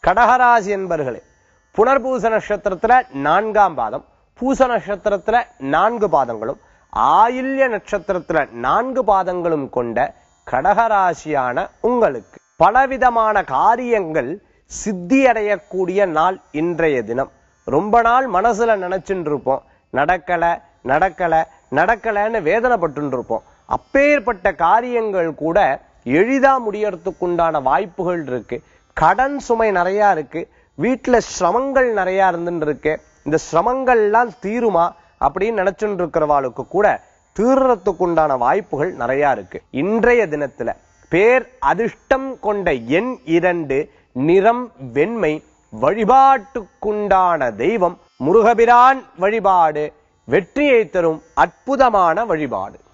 கடகராசி என்பர்களே புனர்பூச நட்சத்திரத்துல நான்காம் பாதம் பூச நட்சத்திரத்துல நான்கு பாதங்களும் ஆயில்ய நட்சத்திரத்துல நான்கு பாதங்களும் கொண்ட கடகராசியான உங்களுக்கு பலவிதமான காரியங்கள் சித்தியடையக்கூடிய நாள் இன்றைய தினம் ரொம்ப நாள் மனசுல நினைச்சுட்டு இருப்போம் நடக்கல நடக்கல நடக்கலன்னு வேதனைப்பட்டு இருப்போம் அப்பேற்பட்ட காரியங்கள் கூட எளிதா முடியறதுக்குண்டான வாய்ப்புகள் இருக்கு கடன் சுமை நிறைய இருக்கு வீட்டுல சிரமங்கள் நிறைய இருந்துட்டு இருக்கு இந்த சிரமங்கள்லாம் தீருமா அப்படின்னு நினைச்சுட்டு இருக்கிறவாளுக்கு கூட தீர்றதுக்குண்டான வாய்ப்புகள் நிறைய இருக்கு இன்றைய தினத்துல பேர் அதிர்ஷ்டம் கொண்ட எண் இரண்டு நிறம் வெண்மை வழிபாட்டுக்குண்டான தெய்வம் முருகபிரான் வழிபாடு வெற்றியை தரும் அற்புதமான வழிபாடு